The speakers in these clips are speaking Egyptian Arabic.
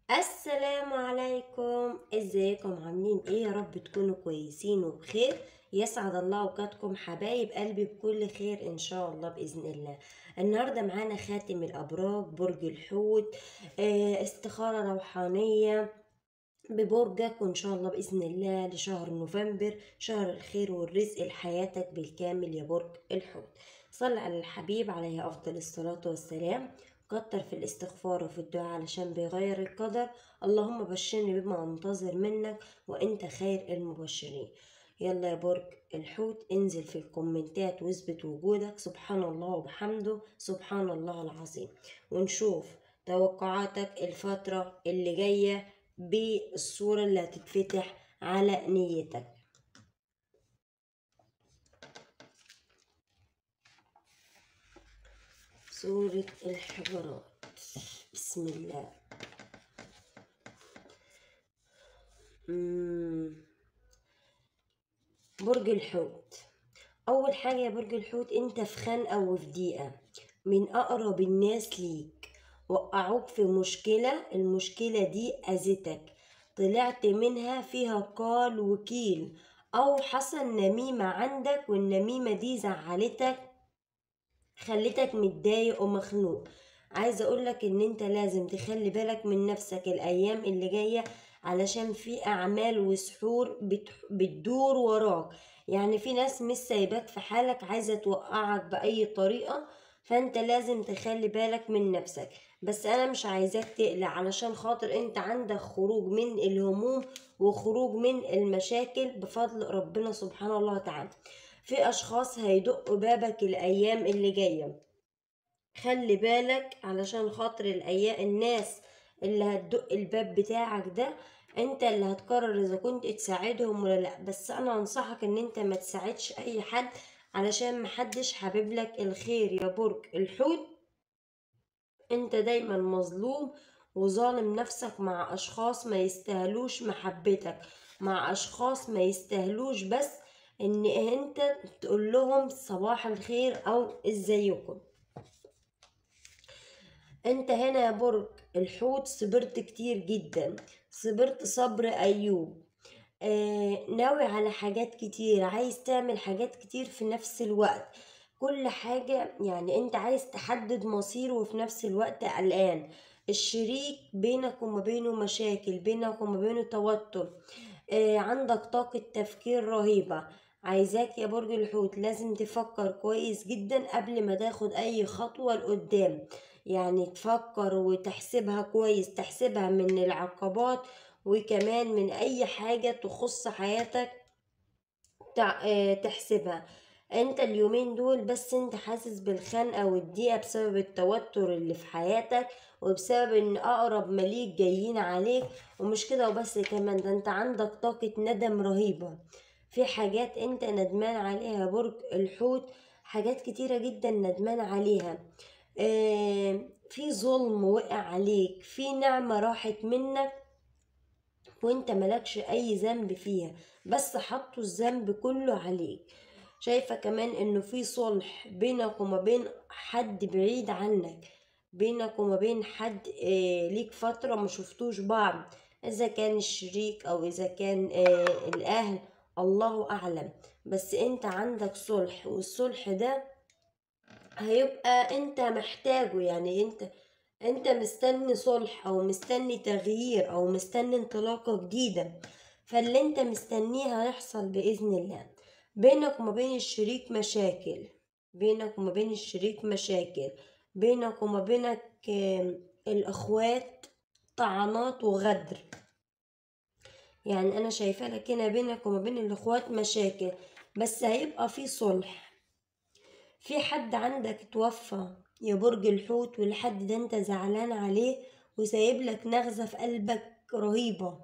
السلام عليكم ازيكم عاملين ايه يا رب تكونوا كويسين وبخير يسعد الله اوقاتكم حبايب قلبي بكل خير ان شاء الله باذن الله النهارده معانا خاتم الابراج برج الحوت آه، استخاره روحانيه ببرجك وان شاء الله باذن الله لشهر نوفمبر شهر الخير والرزق لحياتك بالكامل يا برج الحوت صل على الحبيب عليه افضل الصلاه والسلام كتر في الاستغفار وفي الدعاء علشان بيغير القدر اللهم بشرني بما انتظر منك وانت خير المبشرين يلا يا برج الحوت انزل في الكومنتات واثبت وجودك سبحان الله وبحمده سبحان الله العظيم ونشوف توقعاتك الفترة اللي جاية بالصورة اللي هتتفتح على نيتك سورة الحجرات بسم الله مم. برج الحوت أول حاجة يا برج الحوت أنت في خنقة وفي ضيقة من أقرب الناس ليك وقعوك في مشكلة المشكلة دي أذتك طلعت منها فيها قال وكيل أو حصل نميمة عندك والنميمة دي زعلتك خلتك متضايق ومخنوق عايزه اقولك ان انت لازم تخلي بالك من نفسك الايام اللي جايه علشان في اعمال وسحور بت- بتدور وراك يعني في ناس مش سايباك في حالك عايزه توقعك باي طريقه فانت لازم تخلي بالك من نفسك بس انا مش عايزاك تقلق علشان خاطر انت عندك خروج من الهموم وخروج من المشاكل بفضل ربنا سبحانه الله وتعالى في اشخاص هيدقوا بابك الايام اللي جايه خلي بالك علشان خاطر الايام الناس اللي هتدق الباب بتاعك ده انت اللي هتقرر اذا كنت تساعدهم ولا لا بس انا انصحك ان انت ما تساعدش اي حد علشان محدش حابب لك الخير يا برج الحوت انت دايما مظلوم وظالم نفسك مع اشخاص ما يستاهلوش محبتك مع اشخاص ما يستاهلوش بس ان انت تقول لهم صباح الخير او ازيكم انت هنا يا برج الحوت صبرت كتير جدا صبرت صبر ايوب آه ناوي على حاجات كتير عايز تعمل حاجات كتير في نفس الوقت كل حاجة يعني انت عايز تحدد مصير وفي نفس الوقت قلقان الشريك بينك وما بينه مشاكل بينك وما بينه توتر آه عندك طاقة تفكير رهيبة عايزاك يا برج الحوت لازم تفكر كويس جدا قبل ما تاخد اي خطوة لقدام يعني تفكر وتحسبها كويس تحسبها من العقبات وكمان من اي حاجة تخص حياتك تع- آه، تحسبها انت اليومين دول بس انت حاسس بالخنقة والضيقة بسبب التوتر اللي في حياتك وبسبب ان اقرب مليك جايين عليك ومش كده وبس كمان ده انت عندك طاقة ندم رهيبة في حاجات انت ندمان عليها يا برج الحوت حاجات كتيرة جدا ندمان عليها آه، في ظلم وقع عليك في نعمة راحت منك وانت ملكش اي ذنب فيها بس حطوا الذنب كله عليك شايفة كمان انه في صلح بينك وما بين حد بعيد عنك بينك وما بين حد آه ليك فترة ما شفتوش بعض اذا كان الشريك او اذا كان آه الاهل الله اعلم بس انت عندك صلح والصلح ده هيبقى انت محتاجه يعني انت انت مستني صلح او مستني تغيير او مستني انطلاقة جديدة فاللي انت مستنيه هيحصل بإذن الله بينك وما بين الشريك مشاكل بينك وما بين الشريك مشاكل بينك وما بينك آم، الأخوات طعنات وغدر يعني أنا شايفة لك هنا بينك وما بين الأخوات مشاكل بس هيبقى في صلح في حد عندك توفى يا برج الحوت والحد ده انت زعلان عليه وسايب لك نغزة في قلبك رهيبة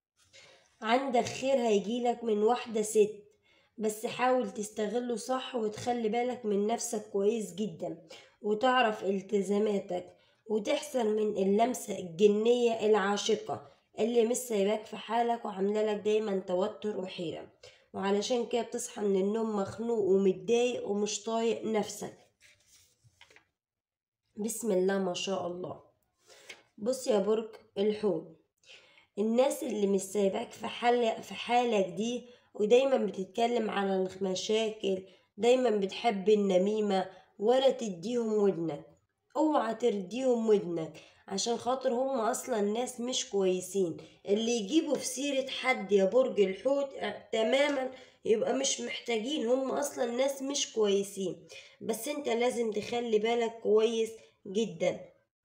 عندك خير هيجيلك من واحدة ست بس حاول تستغله صح وتخلي بالك من نفسك كويس جدا وتعرف التزاماتك وتحسن من اللمسة الجنية العاشقة اللي مش سايباك في حالك وعاملة لك دايما توتر وحيرة وعلشان كده بتصحى من النوم مخنوق ومتضايق ومش طايق نفسك بسم الله ما شاء الله بص يا برج الحوت الناس اللي مش سايباك في حال في حالك دي ودايما بتتكلم على المشاكل دايما بتحب النميمة ولا تديهم ودنك اوعى ترديهم ودنك عشان خاطر هم اصلا ناس مش كويسين اللي يجيبوا في سيرة حد يا برج الحوت اه، تماما يبقى مش محتاجين هم اصلا ناس مش كويسين بس انت لازم تخلي بالك كويس جدا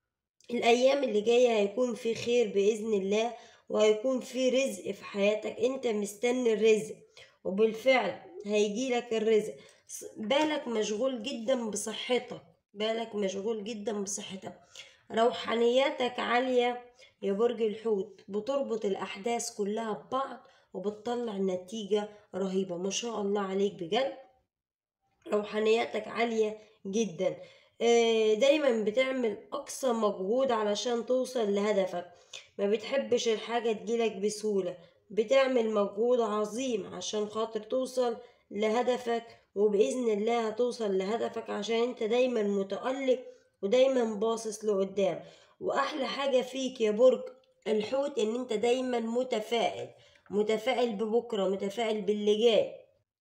الايام اللي جاية هيكون في خير باذن الله وهيكون في رزق في حياتك انت مستني الرزق وبالفعل هيجيلك الرزق بالك مشغول جدا بصحتك بالك مشغول جدا بصحتك روحانياتك عالية يا برج الحوت بتربط الأحداث كلها ببعض وبتطلع نتيجة رهيبة ما شاء الله عليك بجد روحانياتك عالية جدا آه، دايما بتعمل أقصى مجهود علشان توصل لهدفك ما بتحبش الحاجة تجيلك بسهولة بتعمل مجهود عظيم عشان خاطر توصل لهدفك وبإذن الله هتوصل لهدفك عشان انت دايما متألق ودايما باصص لقدام وأحلى حاجة فيك يا برج الحوت ان انت دايما متفائل متفائل ببكرة متفائل باللي جاي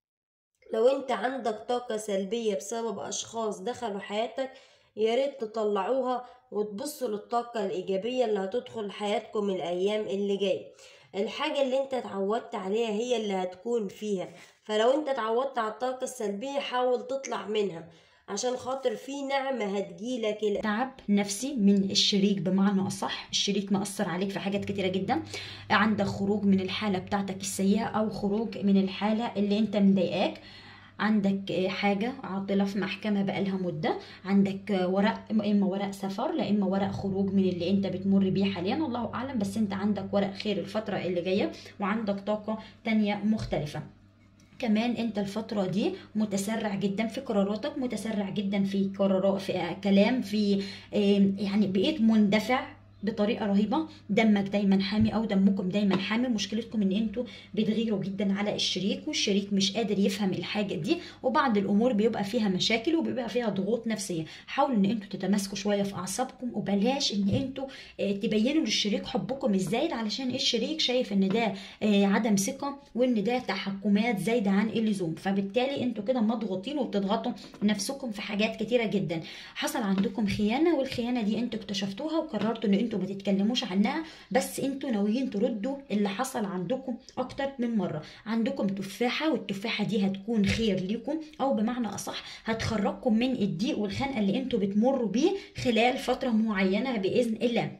لو انت عندك طاقة سلبية بسبب أشخاص دخلوا حياتك يا ريت تطلعوها وتبصوا للطاقة الإيجابية اللي هتدخل حياتكم الأيام اللي جاية الحاجة اللي انت اتعودت عليها هي اللي هتكون فيها فلو انت اتعودت على الطاقة السلبية حاول تطلع منها عشان خاطر في نعمة هتجيلك ال- تعب نفسي من الشريك بمعنى أصح الشريك مأثر عليك في حاجات كتيرة جدا عندك خروج من الحالة بتاعتك السيئة أو خروج من الحالة اللي انت مضايقاك عندك آه، حاجة عاطلة في محكمة بقالها مدة عندك آه، ورق إما ورق سفر لا إما ورق خروج من اللي أنت بتمر بيه حاليا الله أعلم بس أنت عندك ورق خير الفترة اللي جاية وعندك طاقة تانية مختلفة كمان انت الفترة دي متسرع جدا في قراراتك متسرع جدا في قرارات في آه، كلام في آه، يعني بقيت مندفع بطريقه رهيبه دمك دايما حامي او دمكم دايما حامي مشكلتكم ان انتوا بتغيروا جدا على الشريك والشريك مش قادر يفهم الحاجه دي وبعض الامور بيبقى فيها مشاكل وبيبقى فيها ضغوط نفسيه حاولوا ان انتوا تتماسكوا شويه في اعصابكم وبلاش ان انتوا آه، تبينوا للشريك حبكم الزايد علشان الشريك شايف ان ده آه، عدم ثقه وان ده تحكمات زايده عن اللزوم فبالتالي انتوا كده مضغوطين وبتضغطوا نفسكم في حاجات كتيره جدا حصل عندكم خيانه والخيانه دي انتوا اكتشفتوها وقررتوا ان انتوا ما تتكلموش عنها بس انتوا ناويين تردوا اللي حصل عندكم اكتر من مره عندكم تفاحه والتفاحه دي هتكون خير ليكم او بمعنى اصح هتخرجكم من الضيق والخنقه اللي انتوا بتمروا بيه خلال فتره معينه باذن الله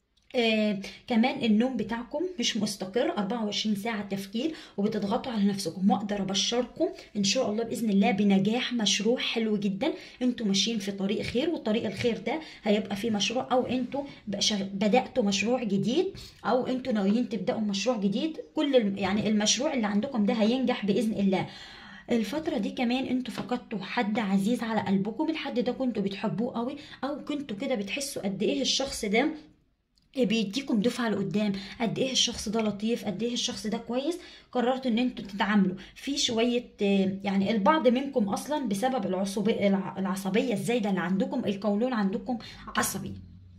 آه كمان النوم بتاعكم مش مستقر 24 ساعة تفكير وبتضغطوا على نفسكم واقدر ابشركم ان شاء الله باذن الله بنجاح مشروع حلو جدا انتوا ماشيين في طريق خير وطريق الخير ده هيبقى فيه مشروع او انتوا بش- بداتوا مشروع جديد او انتوا ناويين تبداوا مشروع جديد كل الم- يعني المشروع اللي عندكم ده هينجح باذن الله الفترة دي كمان انتوا فقدتوا حد عزيز على قلبكم الحد ده كنتوا بتحبوه قوي او كنتوا كده بتحسوا قد ايه الشخص ده بيديكم دفعة لقدام قد ايه الشخص ده لطيف قد ايه الشخص ده كويس قررتوا ان انتوا تتعاملوا في شوية آه، يعني البعض منكم اصلا بسبب العصبية العصبية الزايدة اللي عندكم القولون عندكم عصبي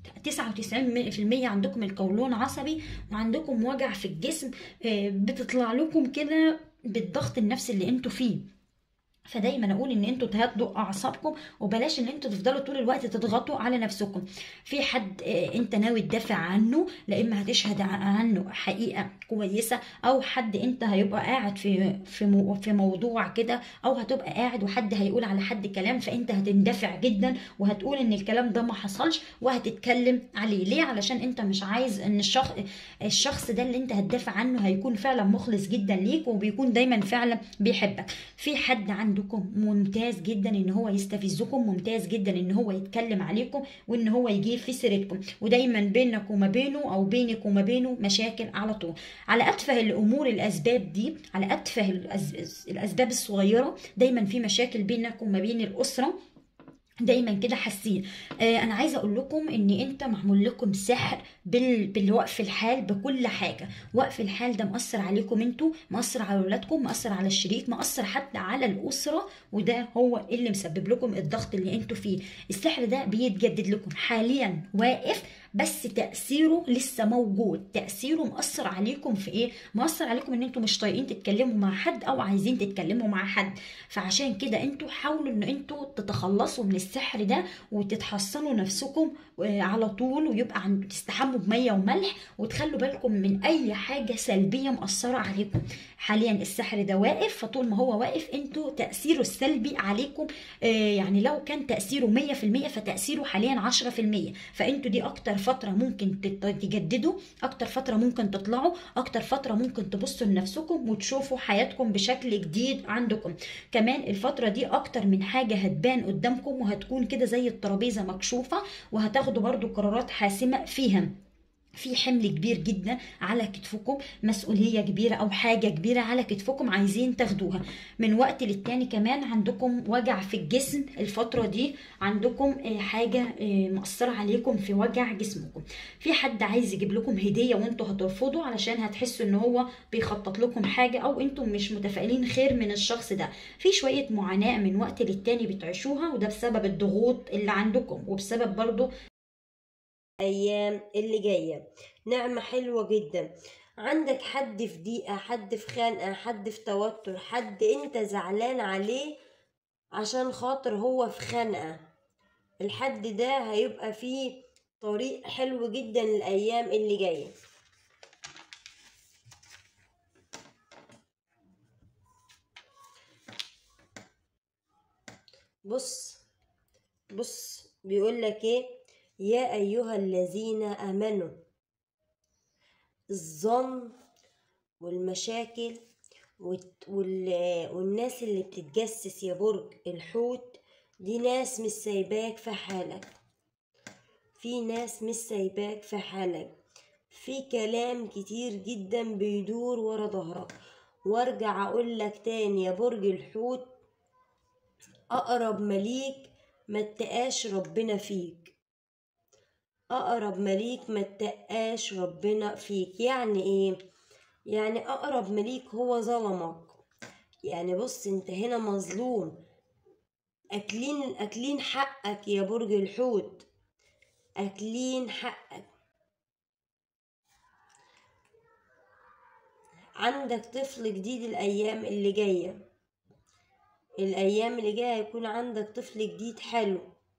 99% عندكم القولون عصبي وعندكم وجع في الجسم آه، بتطلع لكم كده بالضغط النفسي اللي انتوا فيه فدايما اقول ان انتوا تهدوا اعصابكم وبلاش ان انتوا تفضلوا طول الوقت تضغطوا على نفسكم في حد آه، انت ناوي تدافع عنه لا اما هتشهد ع- عنه حقيقه كويسه او حد انت هيبقى قاعد في في مو- في موضوع كده او هتبقى قاعد وحد هيقول على حد كلام فانت هتندفع جدا وهتقول ان الكلام ده ما حصلش وهتتكلم عليه ليه علشان انت مش عايز ان الشخص الشخص ده اللي انت هتدافع عنه هيكون فعلا مخلص جدا ليك وبيكون دايما فعلا بيحبك في حد عندكم ممتاز جدا ان هو يستفزكم ممتاز جدا ان هو يتكلم عليكم وان هو يجيب في سيرتكم ودايما بينك وما بينه او بينك وما بينه مشاكل على طول على اتفه الامور الاسباب دي على اتفه الأز- الاسباب الصغيره دايما في مشاكل بينك وما بين الاسره دايما كده حاسين آه انا عايزه اقول لكم ان انت معمول لكم سحر بال... بالوقف الحال بكل حاجه وقف الحال ده مأثر عليكم انتوا مأثر على اولادكم مأثر على الشريك مأثر حتى على الاسره وده هو اللي مسبب لكم الضغط اللي انتوا فيه السحر ده بيتجدد لكم حاليا واقف بس تأثيره لسه موجود تأثيره مأثر عليكم في ايه مأثر عليكم ان انتوا مش طايقين تتكلموا مع حد او عايزين تتكلموا مع حد فعشان كده انتوا حاولوا ان انتوا تتخلصوا من السحر ده وتتحصنوا نفسكم على طول ويبقى عند تستحموا بميه وملح وتخلوا بالكم من اي حاجه سلبيه مأثره عليكم حاليا السحر ده واقف فطول ما هو واقف انتوا تأثيره السلبي عليكم آه يعني لو كان تأثيره 100% فتأثيره حاليا 10% فانتوا دي اكتر فتره ممكن تجددوا اكتر فتره ممكن تطلعوا اكتر فتره ممكن تبصوا لنفسكم وتشوفوا حياتكم بشكل جديد عندكم كمان الفتره دي اكتر من حاجه هتبان قدامكم وهتكون كده زي الترابيزه مكشوفه وهتاخدوا برضو قرارات حاسمه فيها في حمل كبير جدا على كتفكم مسؤولية كبيرة أو حاجة كبيرة على كتفكم عايزين تاخدوها من وقت للتاني كمان عندكم وجع في الجسم الفترة دي عندكم حاجة مأثرة عليكم في وجع جسمكم في حد عايز يجيب لكم هدية وانتوا هترفضوا علشان هتحسوا ان هو بيخطط لكم حاجة او انتم مش متفائلين خير من الشخص ده في شوية معاناة من وقت للتاني بتعيشوها وده بسبب الضغوط اللي عندكم وبسبب برضو الايام اللي جايه نعمه حلوه جدا عندك حد في ضيقه حد في خانقه حد في توتر حد انت زعلان عليه عشان خاطر هو في خانقه الحد ده هيبقى فيه طريق حلو جدا الايام اللي جايه بص بص بيقول لك ايه يا أيها الذين آمنوا الظن والمشاكل والناس اللي بتتجسس يا برج الحوت دي ناس مش سايباك في حالك في ناس مش سايباك في حالك في كلام كتير جدا بيدور ورا ظهرك وارجع اقول لك تاني يا برج الحوت اقرب مليك ما اتقاش ربنا فيك اقرب مليك ما اتقاش ربنا فيك يعني ايه يعني اقرب مليك هو ظلمك يعني بص انت هنا مظلوم اكلين اكلين حقك يا برج الحوت اكلين حقك عندك طفل جديد الايام اللي جايه الايام اللي جايه هيكون عندك طفل جديد حلو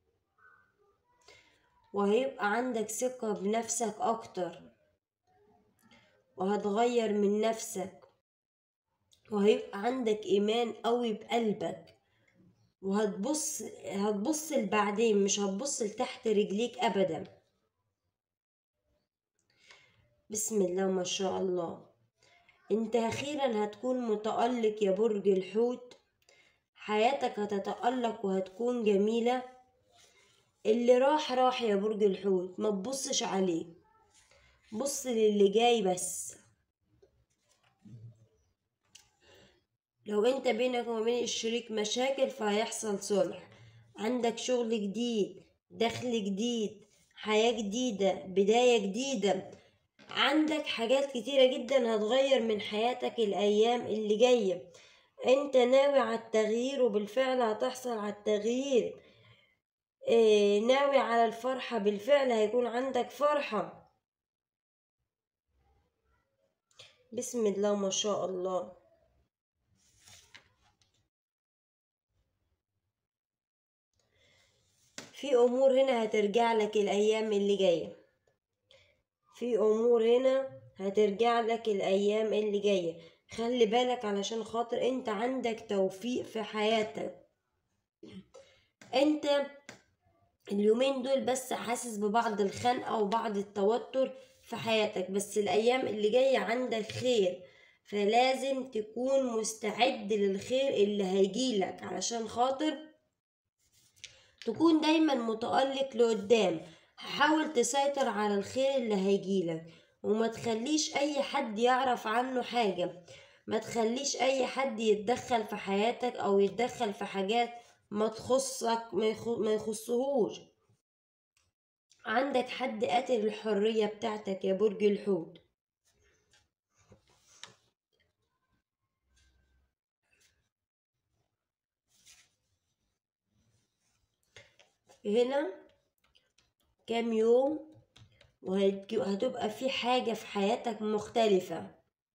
وهيبقى عندك ثقة بنفسك أكتر وهتغير من نفسك وهيبقى عندك إيمان قوي بقلبك وهتبص هتبص لبعدين مش هتبص لتحت رجليك أبدا بسم الله ما شاء الله انت أخيرا هتكون متألق يا برج الحوت حياتك هتتألق وهتكون جميلة اللي راح راح يا برج الحوت ما تبصش عليه بص للي جاي بس لو انت بينك وما بين الشريك مشاكل فهيحصل صلح عندك شغل جديد دخل جديد حياة جديدة بداية جديدة عندك حاجات كتيرة جدا هتغير من حياتك الأيام اللي جاية انت ناوي على التغيير وبالفعل هتحصل على التغيير إيه ناوي على الفرحة بالفعل هيكون عندك فرحة بسم الله ما شاء الله في أمور هنا هترجع لك الأيام اللي جاية في أمور هنا هترجع لك الأيام اللي جاية خلي بالك علشان خاطر انت عندك توفيق في حياتك انت اليومين دول بس حاسس ببعض الخنقة وبعض التوتر في حياتك بس الأيام اللي جاية عندك خير فلازم تكون مستعد للخير اللي هيجيلك علشان خاطر تكون دايما متألق لقدام حاول تسيطر على الخير اللي هيجيلك وما تخليش أي حد يعرف عنه حاجة ما تخليش أي حد يتدخل في حياتك أو يتدخل في حاجات ما تخصك ما يخصهوش عندك حد قاتل الحرية بتاعتك يا برج الحوت هنا كام يوم وهتبقى في حاجة في حياتك مختلفة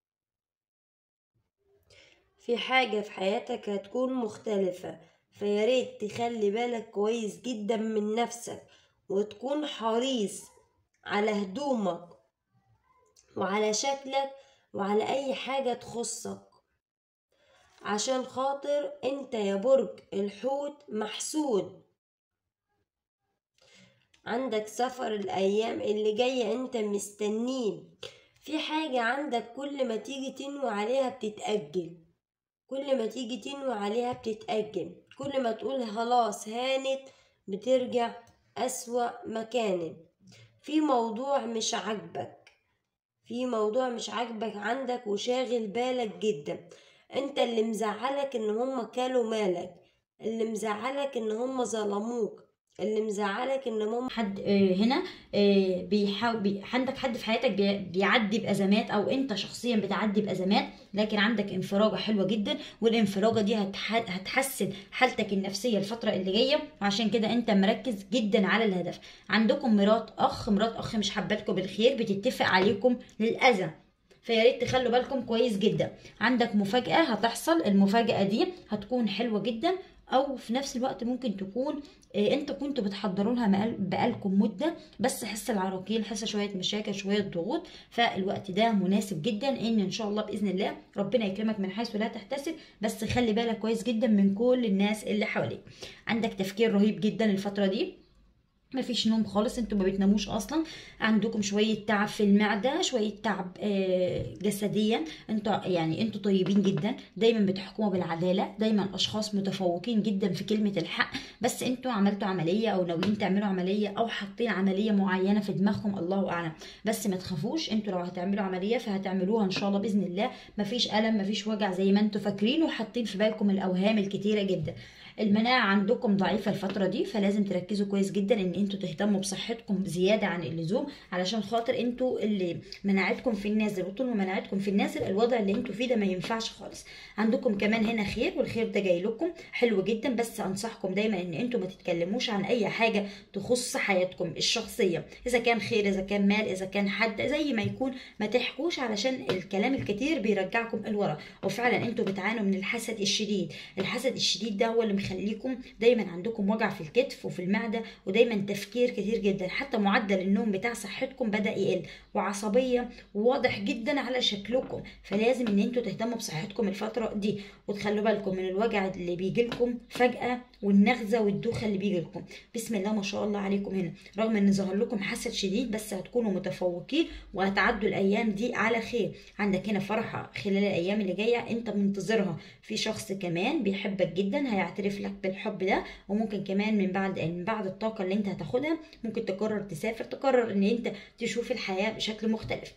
في حاجة في حياتك هتكون مختلفة فياريت تخلي بالك كويس جدا من نفسك وتكون حريص على هدومك وعلى شكلك وعلى أي حاجة تخصك عشان خاطر انت يا برج الحوت محسود عندك سفر الأيام اللي جاية انت مستنيه في حاجة عندك كل ما تيجي تنوي عليها بتتأجل كل ما تيجي تنوي عليها بتتأجل كل ما تقول خلاص هانت بترجع أسوأ مكان في موضوع مش عاجبك في موضوع مش عاجبك عندك وشاغل بالك جدا انت اللي مزعلك ان هم كلوا مالك اللي مزعلك ان هم ظلموك اللي مزعلك ان هم حد آه، هنا آه، بيحاول بي... عندك حد في حياتك بي... بيعدي بازمات او انت شخصيا بتعدي بازمات لكن عندك انفراجه حلوه جدا والانفراجه دي هتح... هتحسن حالتك النفسيه الفتره اللي جايه وعشان كده انت مركز جدا على الهدف عندكم مرات اخ مرات اخ مش حبالكم بالخير بتتفق عليكم للاذى فيا ريت تخلوا بالكم كويس جدا عندك مفاجاه هتحصل المفاجاه دي هتكون حلوه جدا او في نفس الوقت ممكن تكون آه، انت كنتوا بتحضروا لها مقال- بقالكم مده بس حس العراقيل حس شويه مشاكل شويه ضغوط فالوقت ده مناسب جدا ان ان شاء الله باذن الله ربنا يكرمك من حيث لا تحتسب بس خلي بالك كويس جدا من كل الناس اللي حواليك عندك تفكير رهيب جدا الفتره دي مفيش نوم خالص انتوا ما بتناموش اصلا عندكم شويه تعب في المعده شويه تعب آه، جسديا انتوا يعني انتوا طيبين جدا دايما بتحكموا بالعداله دايما اشخاص متفوقين جدا في كلمه الحق بس انتوا عملتوا عمليه او ناويين تعملوا عمليه او حاطين عمليه معينه في دماغكم الله اعلم بس ما تخافوش انتوا لو هتعملوا عمليه فهتعملوها ان شاء الله باذن الله مفيش الم مفيش وجع زي ما انتوا فاكرين وحاطين في بالكم الاوهام الكتيره جدا المناعة عندكم ضعيفة الفترة دي فلازم تركزوا كويس جدا ان انتوا تهتموا بصحتكم زيادة عن اللزوم علشان خاطر انتوا اللي مناعتكم في النازل وطول ما مناعتكم في النازل الوضع اللي انتوا فيه ده ما ينفعش خالص عندكم كمان هنا خير والخير ده جاي لكم حلو جدا بس انصحكم دايما ان انتوا ما تتكلموش عن اي حاجة تخص حياتكم الشخصية اذا كان خير اذا كان مال اذا كان حد زي ما يكون ما تحكوش علشان الكلام الكتير بيرجعكم لورا وفعلا انتوا بتعانوا من الحسد الشديد الحسد الشديد ده هو اللي مخليكم دايما عندكم وجع في الكتف وفي المعده ودايما تفكير كتير جدا حتى معدل النوم بتاع صحتكم بدا يقل وعصبيه وواضح جدا على شكلكم فلازم ان انتوا تهتموا بصحتكم الفتره دي وتخلوا بالكم من الوجع اللي بيجي لكم فجاه والنغزه والدوخه اللي بيجي لكم بسم الله ما شاء الله عليكم هنا رغم ان ظهر لكم حسد شديد بس هتكونوا متفوقين وهتعدوا الايام دي على خير عندك هنا فرحه خلال الايام اللي جايه انت منتظرها في شخص كمان بيحبك جدا هيعترف لك بالحب ده وممكن كمان من بعد من بعد الطاقه اللي انت هتاخدها ممكن تقرر تسافر تقرر ان انت تشوف الحياه بشكل مختلف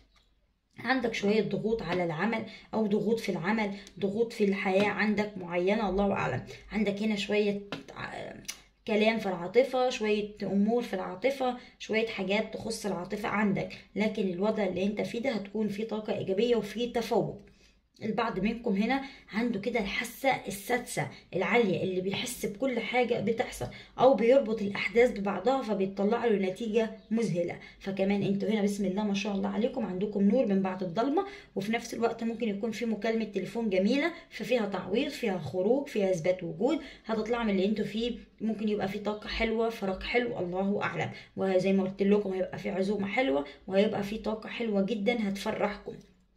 عندك شوية ضغوط على العمل أو ضغوط في العمل ضغوط في الحياة عندك معينة الله أعلم عندك هنا شوية ع- كلام في العاطفة شوية أمور في العاطفة شوية حاجات تخص العاطفة عندك لكن الوضع اللي انت فيه ده هتكون فيه طاقة إيجابية وفيه تفوق البعض منكم هنا عنده كده الحاسة السادسة العالية اللي بيحس بكل حاجة بتحصل أو بيربط الأحداث ببعضها فبيطلع له نتيجة مذهلة فكمان انتوا هنا بسم الله ما شاء الله عليكم عندكم نور من بعد الضلمة وفي نفس الوقت ممكن يكون في مكالمة تليفون جميلة ففيها تعويض فيها خروج فيها إثبات وجود هتطلعوا من اللي انتوا فيه ممكن يبقى في طاقة حلوة فراغ حلو الله أعلم وزي ما قلت لكم هيبقى في عزومة حلوة وهيبقى في طاقة حلوة جدا هتفرحكم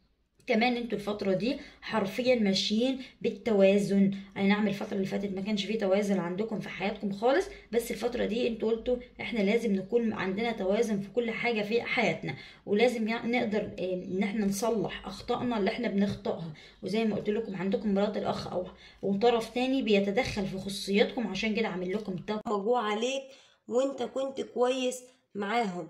كمان انتوا الفترة دي حرفيا ماشيين بالتوازن اي نعم الفترة اللي فاتت ما كانش فيه توازن عندكم في حياتكم خالص بس الفترة دي انتوا قلتوا احنا لازم نكون عندنا توازن في كل حاجة في حياتنا ولازم يعني نقدر اه، ان احنا نصلح اخطائنا اللي احنا بنخطئها وزي ما قلت لكم عندكم مرات الاخ او او طرف تاني بيتدخل في خصوصياتكم عشان كده عامل لكم طاقة مجوع عليك وانت كنت كويس معاهم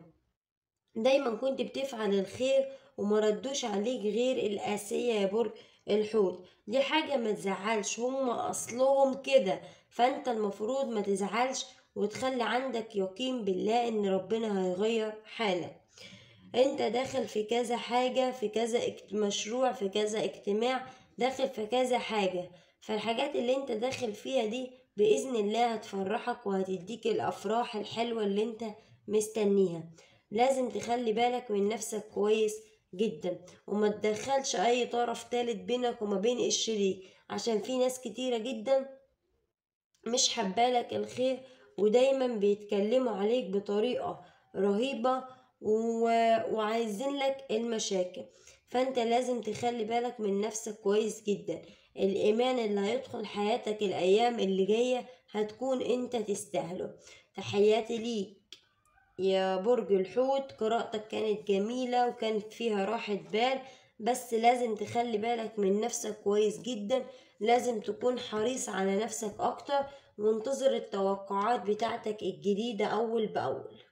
دايما كنت بتفعل الخير وما ردوش عليك غير القاسية يا برج الحوت دي حاجة ما تزعلش هم أصلهم كده فأنت المفروض ما تزعلش وتخلي عندك يقين بالله إن ربنا هيغير حالك انت داخل في كذا حاجة في كذا اجت- مشروع في كذا اجتماع داخل في كذا حاجة فالحاجات اللي انت داخل فيها دي بإذن الله هتفرحك وهتديك الأفراح الحلوة اللي انت مستنيها لازم تخلي بالك من نفسك كويس جدا وما تدخلش اي طرف تالت بينك وما بين الشريك عشان في ناس كتيرة جدا مش حبالك الخير ودايما بيتكلموا عليك بطريقة رهيبة و... وعايزين لك المشاكل فانت لازم تخلي بالك من نفسك كويس جدا الإيمان اللي هيدخل حياتك الأيام اللي جاية هتكون انت تستاهله تحياتي ليك يا برج الحوت قراءتك كانت جميلة وكانت فيها راحة بال بس لازم تخلي بالك من نفسك كويس جدا لازم تكون حريص على نفسك أكتر وانتظر التوقعات بتاعتك الجديدة أول بأول